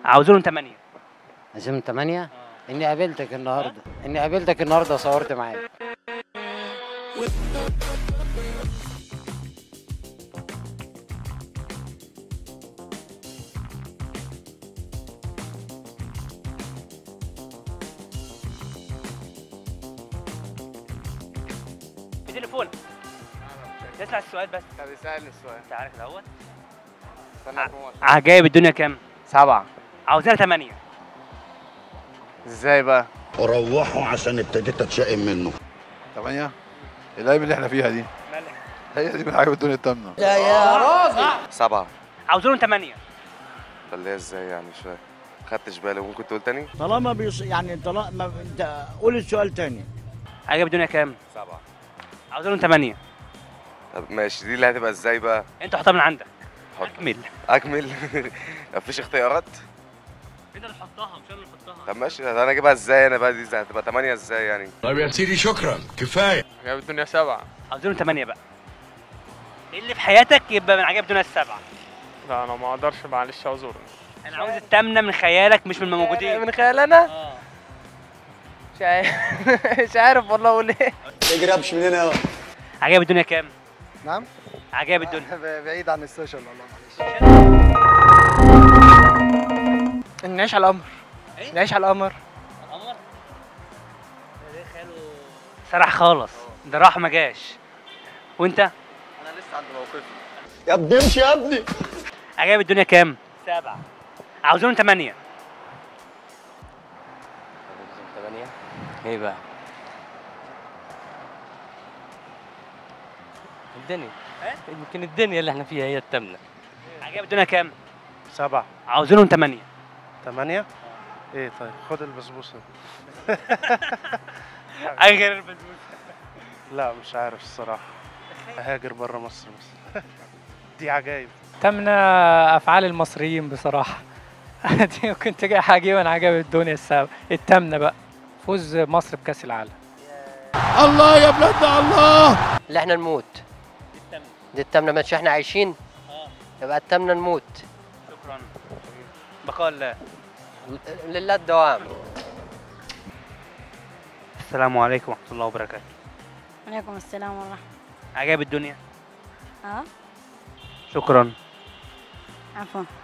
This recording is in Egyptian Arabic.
عاوزينهم 8 عايزين ثمانية اني قابلتك النهارده اني قابلتك النهارده وصورت معاك بتليفون تسمع السؤال بس طب اسألني السؤال انت عارف الاول استنى أكون- عجايب الدنيا كام سبعة عاوزينها 8 ازاي بقى؟ روحوا عشان ابتديت اتشائم منه ثمانية الأيام اللي احنا فيها دي هي دي من حاجة الدنيا التامنة سبعة عاوزينهم 8 خليها ازاي يعني مش فاهم خدتش بالي ممكن تقول تاني طالما بيص... يعني طالما انت قول السؤال تاني عجايب الدنيا كام سبعة عاوزينهم 8 طب ماشي دي اللي هتبقى ازاي بقى انت حطها من عندك حط اكمل اكمل مفيش اختيارات انت اللي تحطها مش انا اللي احطها طب ماشي طب انا اجيبها ازاي انا بقى دي ازاي هتبقى تمانية ازاي يعني طيب يا سيدي شكرا كفاية جايب الدنيا سبعة عاوزينهم 8 بقى اللي في حياتك يبقى من عجائب الدنيا السبعه لا انا ما اقدرش معلش اعذرني انا عاوز التامنه من خيالك مش من الموجودين من خيال انا اه مش عارف مش عارف والله اقول ايه تجربش من هنا عجائب الدنيا كام نعم عجائب الدنيا بعيد عن السوشيال والله معلش نعيش على القمر نعيش على القمر القمر ده خاله سرح خالص ده راح ما جاش وانت انا لسه عند موقفي يا ابني امشي يا ابني عجائب الدنيا كام سبعة عاوزينهم 8 ثمانية ايه بقى الدنيا يمكن الدنيا اللي احنا فيها هي التامنه عجائب الدنيا كام سبعة عاوزينهم 8 ثمانية ايه طيب خد البسبوسة اي غير البسبوسه لا مش عارف الصراحة اهاجر بره مصر بس دي عجايب تمنى افعال المصريين بصراحه دي كنت جاي حاجه وانا عجب الدنيا السبب التامنه بقى فوز مصر بكاس العالم الله يا بلادنا الله اللي احنا نموت دي التامنه مش احنا عايشين يبقى التامنه نموت شكرا بقاء الله لله الدوام السلام عليكم ورحمه الله وبركاته عليكم السلام ورحمة عجائب الدنيا اه شكرا عفوا